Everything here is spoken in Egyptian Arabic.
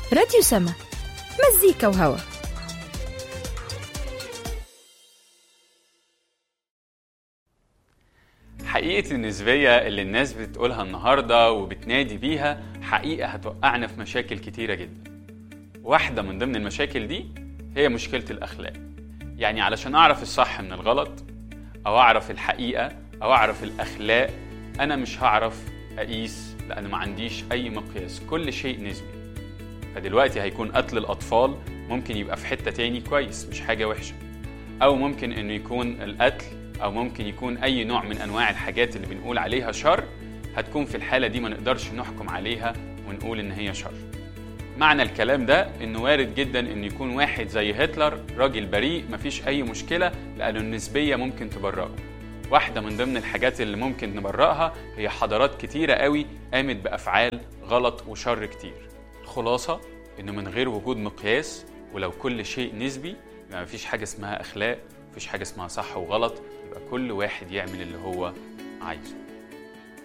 راديو سما مزيكا وهوا حقيقة النسبية اللي الناس بتقولها النهاردة وبتنادي بيها حقيقة هتوقعنا في مشاكل كتيرة جدا واحدة من ضمن المشاكل دي هي مشكلة الأخلاق يعني علشان أعرف الصح من الغلط أو أعرف الحقيقة أو أعرف الأخلاق أنا مش هعرف أقيس لأن ما عنديش أي مقياس كل شيء نسبي فدلوقتي هيكون قتل الأطفال ممكن يبقى في حتة تاني كويس مش حاجة وحشة أو ممكن إنه يكون القتل أو ممكن يكون أي نوع من أنواع الحاجات اللي بنقول عليها شر هتكون في الحالة دي ما نقدرش نحكم عليها ونقول إن هي شر معنى الكلام ده انه وارد جدا ان يكون واحد زي هتلر راجل بريء مفيش اي مشكله لانه النسبيه ممكن تبرئه واحده من ضمن الحاجات اللي ممكن نبرئها هي حضارات كتيره قوي قامت بافعال غلط وشر كتير الخلاصه انه من غير وجود مقياس ولو كل شيء نسبي يبقى مفيش حاجه اسمها اخلاق مفيش حاجه اسمها صح وغلط يبقى كل واحد يعمل اللي هو عايزه